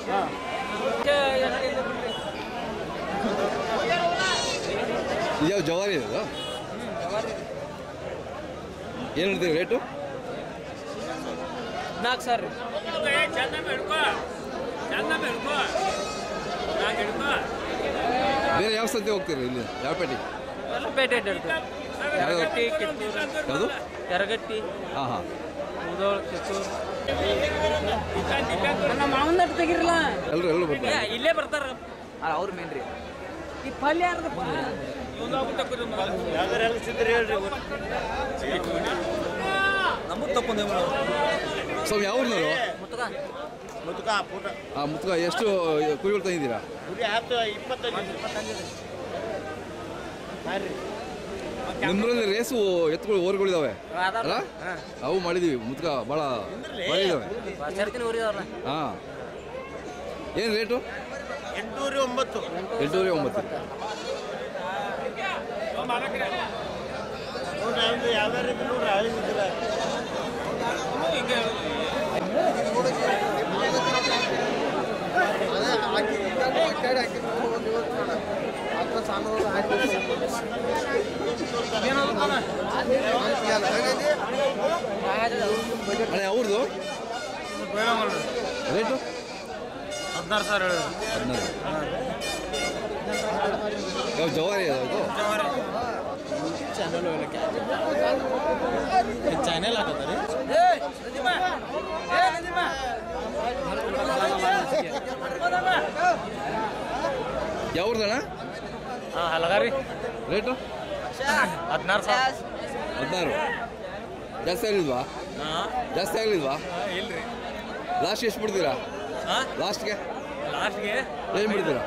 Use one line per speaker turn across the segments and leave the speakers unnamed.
ಯಾವ ಜವಾರಿ ಇದೆ ಅದು ಏನು ಹೇಳ್ತೀವಿ ರೇಟು
ನಾಲ್ಕು ಸಾವಿರ ರೀ
ಬೇರೆ ಯಾವ ಸಂತೆ ಹೋಗ್ತೀರಿ ಇಲ್ಲಿ ಯಾವ ಪೇಟೆ
ಎಲ್ಲ ಪೇಟೆ ಇಟ್ಟಿರ್ತೀವಿ ಯರಗಟ್ಟಿ ಕಿತ್ತೂರು
ಯಾವುದು
ಯರಗಟ್ಟಿ
ಹಾಂ ಹಾಂ
ಮುದೋಳ್ ಕಿತ್ತೂರು ನಮ್ಮ ಮಾವನ ತೆಗಿರಲ್ಲ
ಎಲ್ಲರೂ ಎಲ್ಲರೂ ಬರ್ತಾರೆ
ಇಲ್ಲೇ ಬರ್ತಾರ ಅವ್ರ ಮೇನ್ ರೀ ಈ ಪಲ್ಯ ಯಾರ್ದಪ್ಪ ನಮಗ್ ತಪ್ಪೊಂದೇ
ಸ್ವಾಮಿ ಯಾವ ಊರಿನವರು
ಮುತ್ತಗ
ಮುದುಕ ಪುಟ
ಹಾಂ ಮುತ್ಕ ಎಷ್ಟು ಕುರಿಗಳು ತಂದಿದ್ದೀರಾ
ಕುರಿ ಹತ್ತು ಇಪ್ಪತ್ತೈದು
ನಿಮ್ಮೂರಲ್ಲಿ ರೇಸು ಎತ್ತುಗಳು ಓರ್ಗಳಿದಾವೆ ಅಲ್ಲ ಅವು ಮಾಡಿದೀವಿ ಮುತ್ಕ ಭಾಳ ಭಾಳ ಇದಾವೆ
ಸೇರ್ತೀನಿ ಊರಿದವ್ರನ್ನ
ಹಾಂ ಏನು ರೇಟು
ಎಂಟೂರಿ ಒಂಬತ್ತು
ಎಂಟೂವರೆ ಒಂಬತ್ತು
ನೋಡ್ರಿ ಯಾವ್ದಾರ ನೋಡ್ರಿ ಅಳಿದಿಲ್ಲ
ಅಣ್ಣ ಅವ್ರದ್ದು ರೇಟು
ಹದಿನಾರು ಸಾವಿರ
ಹದಿನಾರು ಯಾವ ಜವಾರಿ ಅದು
ಚಾನೆಲ್ ಹಾಕತ್ತಾರೆ
ಯಾವ್ದಣ್ಣ
ಹಾಂ ಹಲಗಾರಿ
ರೇಟು
ಹದಿನಾರು ಸಾವಿರ
ಹದಿನಾರು ಜಾಸ್ತಿ ಆಗಲಿಲ್ವಾ ಜಾಸ್ತಿ ಆಗಲಿಲ್ವಾ
ಇಲ್ರಿ
ಲಾಸ್ಟ್ ಎಷ್ಟು ಬಿಡ್ತೀರಾ
ಹಾಂ
ಲಾಸ್ಟ್ಗೆ
ಲಾಸ್ಟ್ಗೆ
ಏನು ಬಿಡ್ತೀರಾ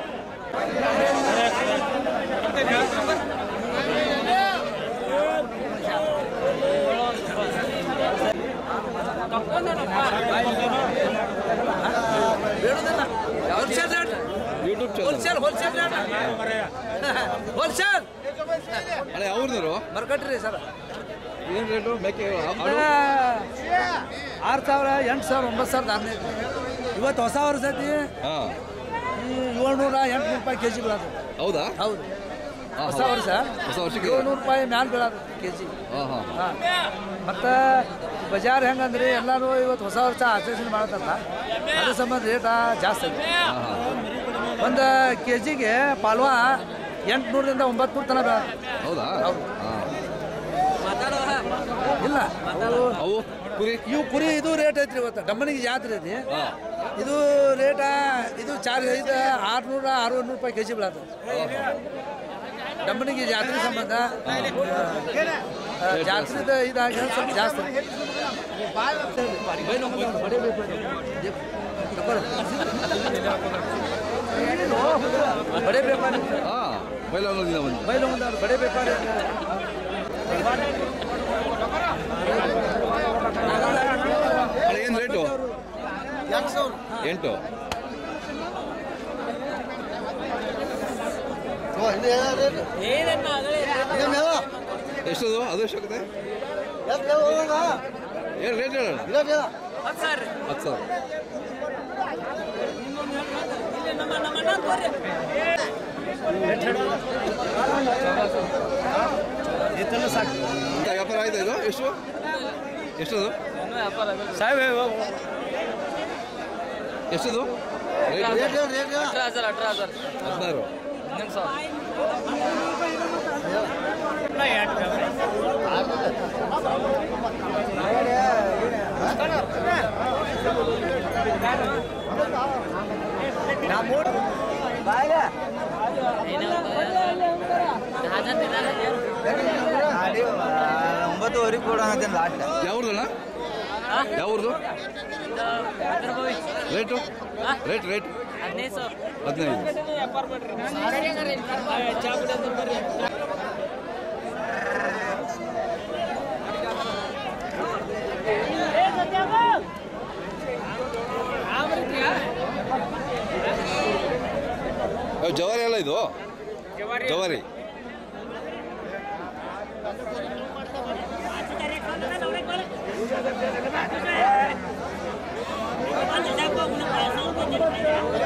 ಯೂಟ್ಯೂಬ್ ಚಾನಲ್
ಹೋಲ್ಸೇಲ್ ಹೋಲ್ಸೇಲ್
ಅಣ್ಣ ಯಾವ್ರದ್ರು
ಮರ್ಕಟ್ರಿ ಸರ್
ಏನು ರೇಟು ಮೇಕೆ ಆಡು
ಆರು ಸಾವಿರ ಎಂಟು ಸಾವಿರ ಒಂಬತ್ತು ಸಾವಿರದ ಹದಿನೈದು ಇವತ್ತು ಹೊಸ ವರ್ಷ ಐತಿ
ಹಾಂ
ಈ ಏಳ್ನೂರ ಎಂಟುನೂರು ರೂಪಾಯಿ ಕೆ ಜಿ ಬೀಳೋದು
ಹೌದಾ
ಹೌದು
ಹಾಂ
ಹೊಸ ವರ್ಷ
ಹೊಸ ವರ್ಷಕ್ಕೆ
ಏಳ್ನೂರು ರೂಪಾಯಿ ಮ್ಯಾಲ ಬೀಳೋದು ಕೆ ಜಿ
ಹಾಂ ಹಾಂ
ಹಾಂ ಮತ್ತು ಬಜಾರ್ ಹೆಂಗಂದ್ರಿ ಎಲ್ಲರೂ ಇವತ್ತು ಹೊಸ ವರ್ಷ ಆಚರಣೆ ಮಾಡತ್ತಲ್ಲ ಅದ್ರ ಸಂಬಂಧ ರೇಟ ಜಾಸ್ತಿ ಐತಿ
ಹಾಂ ಹಾಂ
ಒಂದು ಕೆ ಜಿಗೆ ಪಾಲ್ವಾ ಎಂಟುನೂರರಿಂದ ಒಂಬತ್ತು ನೂರು ತನಕ ಬೀಳತ್ತೆ.
ಹೌದಾ
ಹೌದು.
ಹಾಂ
ಇಲ್ಲ ಅವು
ಅವು ಕುರಿ
ಇವು ಕುರಿ ಇದು ರೇಟ್ ಐತ್ರಿ ಇವತ್ತು ಡಮ್ಮನಿಗೆ ಜಾತ್ರೆ ಐತಿ
ಹಾಂ
ಇದು ರೇಟ ಇದು ಚಾರ್ ಇದು ಆರುನೂರ ಆರುನೂರು ರೂಪಾಯಿ ಕೆ ಜಿ ಬೀಳತ್ತೆ ಡಮ್ಮನಿಗೆ ಜಾತ್ರೆ ಸಂಬಂಧ ಆ, ಜಾತ್ರೆದ ಇದಾಗ ಸ್ವಲ್ಪ ಜಾಸ್ತಿ ಬಡೇ ವ್ಯಾಪಾರಿ
ಹಾಂ ಬೈಲಹೊಂಗಲದಿಂದ ಬಂದು
ಬೈಲು ಒಂದು ಬಡೇ ವ್ಯಾಪಾರಿ
ಅಣ್ಣ ಏನು ರೇಟು ಎಂಟು ಎಷ್ಟದು ಅದು ಎಷ್ಟಾಗುತ್ತೆ ಏನು ರೇಟ್ ಹೇಳೋಣ
ಹತ್ತು ಸಾವಿರ ರೀ
ಹತ್ತು ಸಾವಿರ
ಇಲ್ಲಿ ನಮ್ಮ ನಮ್ಮ ಅಣ್ಣ ತೋರಿ
ಇಂಥ ವ್ಯಾಪಾರ ಆಯ್ತಾ ಇದು ಎಷ್ಟು ಎಷ್ಟದು ಎಷ್ಟದು ರೇಟ್
ಅಠರ ಹಜಾರ್ ಅಠರ ಹಜಾರ್
ಹದಿನಾರು
ಹನ್ನೊಂದು ಸಾವಿರ
ಒಂಬತ್ತುವರೆಗೆ ಕೊಡೋಣ ಲಾಸ್ಟ್
ಯಾವ್ದಣ್ಣ ಯಾವ್ದು ರೇಟು ರೇಟ್ ರೇಟ್
ಹದಿನೈದು ಸಾವಿರ
ಹದಿನೈದು ಅವ್ ಜವಾರಿ ಅಲ್ಲ ಇದು ಜವಾರಿ
Hãy subscribe cho kênh Ghiền Mì Gõ Để không bỏ lỡ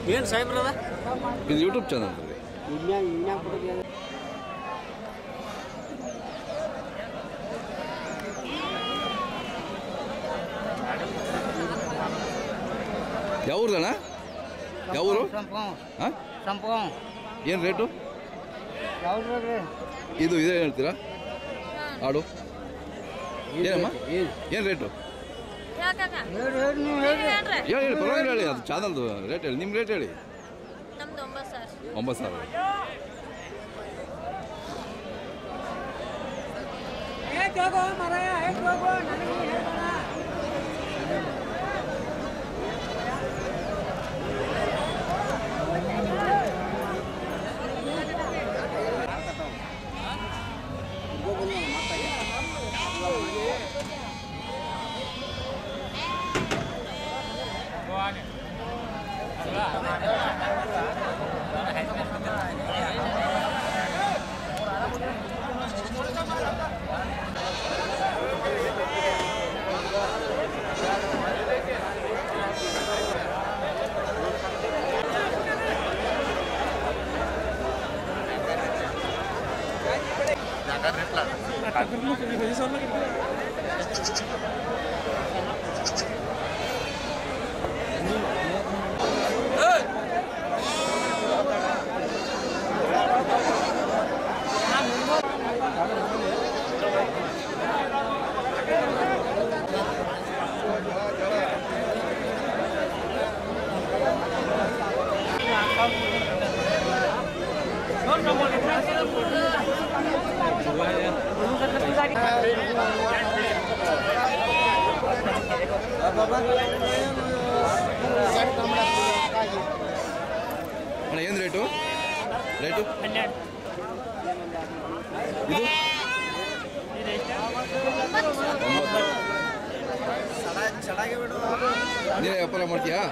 ಏನು ಸಾಹೇಬ್ರದ
ಇದು ಯೂಟ್ಯೂಬ್ ಚಾನಲ್ ರೀ ಯಾವ ಊರ್ದಣ್ಣ ಯಾವ ಊರು ಹಾಂ ಏನು ರೇಟು ಇದು ಇದೇ ಹೇಳ್ತೀರಾ ಆಡು ಏನಮ್ಮ ಏನು ರೇಟು ಹೇಳಿ ಹೇಳಿ ಪರವಾಗಿಲ್ಲ ಹೇಳಿ ಅದು ಚಾನಲ್ದು ರೇಟ್ ಹೇಳಿ ನಿಮ್ಮ ರೇಟ್ ಹೇಳಿ
ನಮ್ದು ಒಂಬತ್ತು ಸಾವಿರ
ಒಂಬತ್ತು ಸಾವಿರ ಅಣ್ಣ ಏನು ರೇಟು ರೇಟು ಇದು ಒಂಬತ್ತು. ನೀನೇ ವ್ಯಾಪಾರ ಮಾಡ್ತೀಯಾ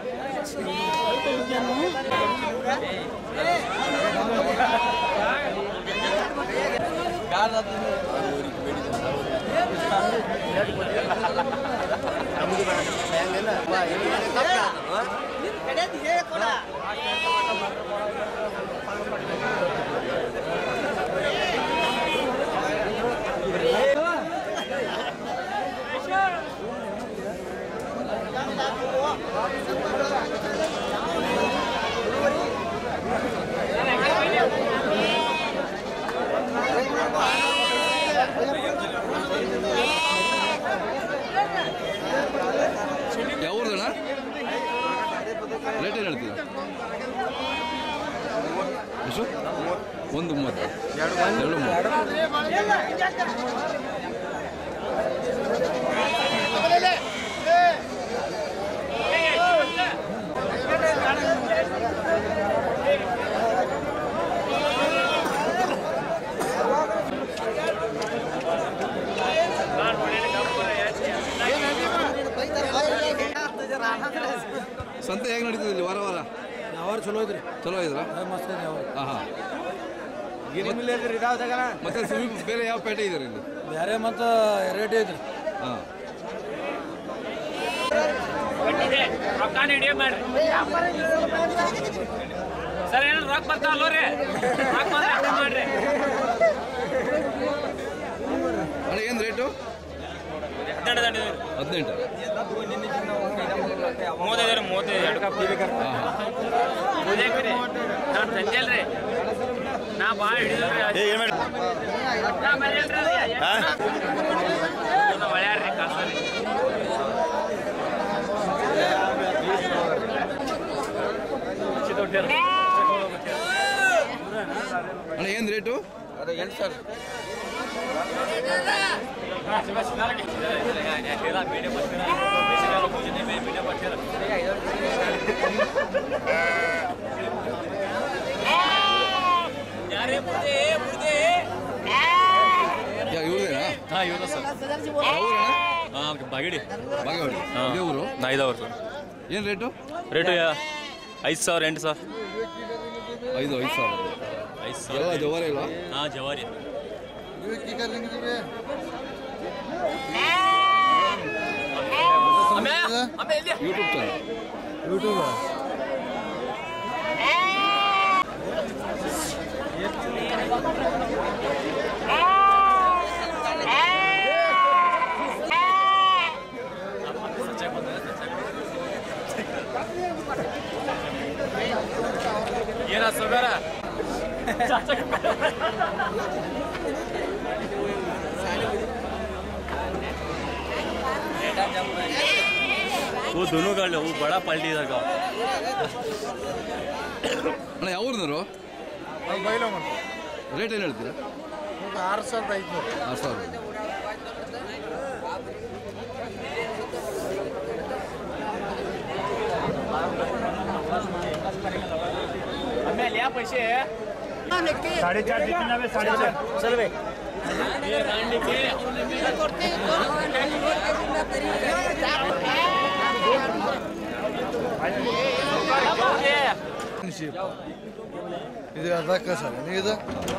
ಯಾವ ಊರ್ದಣ್ಣ ರೇಟ್ ಏನು ಹೇಳ್ತೀರಾ ಎಷ್ಟು ಒಂದು ಮೂವತ್ತು ಎರಡು ಮೂವತ್ತು ಸಂತೆ ಹೇಗೆ ನಡೀತದೆ ಇಲ್ಲಿ ವಾರ ವಾರ
ಯಾವಾರು ಚಲೋ ಐತ್ರಿ
ಚಲೋ ಇದ್ರಾ
ಮಸ್ತ್ ಐತಿ ಯಾವಾಗ
ಹಾಂ ಹಾಂ
ಗಿರಿ ಮಿಲ್ ಐತ್ರಿ ಇದಾವ್ದಾಗಲ್ಲ
ಮತ್ತೆ ಸಮೀಪ ಬೇರೆ ಯಾವ ಪೇಟೆ ಇದೆ ಇಲ್ಲಿ
ಬೇರೆ ಮತ್ತು ರೇಟ್ ಐತ್ರಿ
ಹಾಂ
ರೊಕ್ಕ ಹಿಡಿಯ ಮಾಡ್ರಿ ಸರ್ ಏನು ರೊಕ್ಕ ಬರ್ತಾವಲ್ಲ ರೀ ರೊಕ್ಕ ಬಂದ್ರೆ ಅರ್ಥ ಮಾಡ್ರಿ
ಅಣ್ಣ ಏನು ರೇಟು
ಹನ್ನೆರಡು ದಂಡ
ಹದಿನೆಂಟು
ಮೂವತ್ತೈದು ಮೂವತ್ತೈದು ಎರಡು
ಹಾಂ ಹಾಂ
ಮೂದೇಕ್ರಿ ನಾನು ಸಂಜೆ ಅಲ್ರಿ ನಾ ಭಾಳ ಹಿಡಿದ್ರಿ
ಏನು ಮಾಡಿ
ನಾ ಬರೀಲ್ರಿ ಒಳ್ಳೆಯಾರ್ರಿ ಕಾಸರಿ
ಅಣ್ಣ ಏನು ರೇಟು ಯಾ ಇವ್ರದೇನಾ
ಹಾಂ ಇವರು ಸರ್
ಯಾವ ಊರಣ್ಣ
ಹಾಂ ಬಾಗಿಡಿ
ಬಾಗೇವಾಡಿ
ಹಾಂ.
ಇದೇ ಊರು
ನಾ ಇದಾವ್ರಿ ಸರ್
ಏನು ರೇಟು
ರೇಟು ಐದು ಸಾವಿರ ಎಂಟು ಸಾವಿರ
ಐದು ಐದು ಸಾವಿರ
ಐದು
ಎಲ್ಲ
ಸಾವಿರ
ಜವಾರಿ ಇಲ್ವಾ
ಹಾಂ ಜವಾರಿ
ಯೂಟ್ಯೂಬ್ ಚಾನಲ್
ಯೂಟ್ಯೂಬ್
वो दोनों कर लो वो बड़ा पलटी इधर का
ಅಣ್ಣ ಯಾವ ಊರಿನವರು ರೇಟ್ ಏನು ಹೇಳ್ತೀರಾ
ಆರು ಸಾವಿರದ ಐದುನೂರು
ಆರು ಸಾವಿರ
ಆಮೇಲೆ ಯಾವ ಪೈಸೆ
ಇದು ಅದಕ್ಕೆ ಸರ್ ಇದು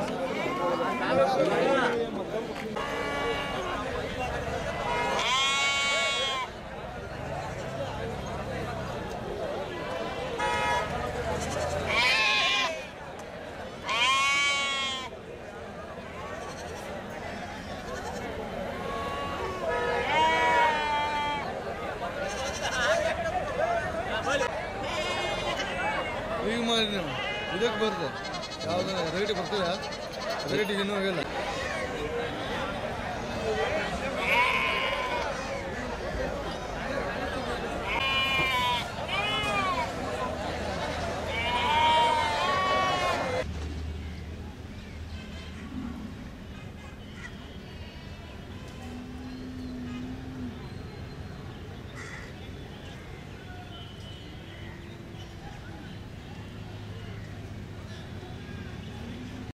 ಈಗ ಮಾಡಿ ನೀವು ಇದಕ್ಕೆ ಬರ್ತದೆ ಯಾವ್ದು ರೇಟ್ ಬರ್ತದೆ ರೇಟಿಗೆ ಇನ್ನೂ ಹೋಗಿಲ್ಲ